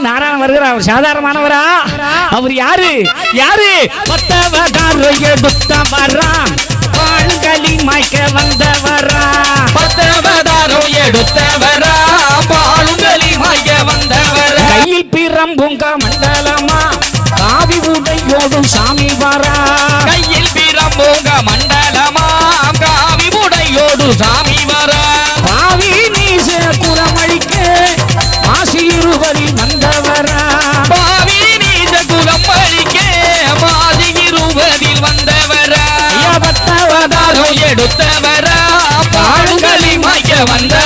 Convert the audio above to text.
நாராயணன் வருகிறார் அவர் சாதாரணமானவரா அவர் யாரு யாரு பத்தவதாரு எடுத்தவரா பால்களி மாய்க்க வந்தவரா பத்தவதாரோ எடுத்தவரா பாலுங்களி மாய வந்தவரா கையில் பிரம்புங்க மண்டலமா காவி உடையோடும் சாமி வரா கையில் பிரம்போங்க மண்டலமாம் காவி உடையோடு சாமி வரா பாவி நீச குரமழிக்க மாசி இருவரில் வந்தவரா பாவி நீத குலம் அழிக்க மாதி இருபதில் வந்தவரா ஐயா பத்தவதாரு தாரோ எடுத்தவரா பாலுங்களி மாய வந்தவரா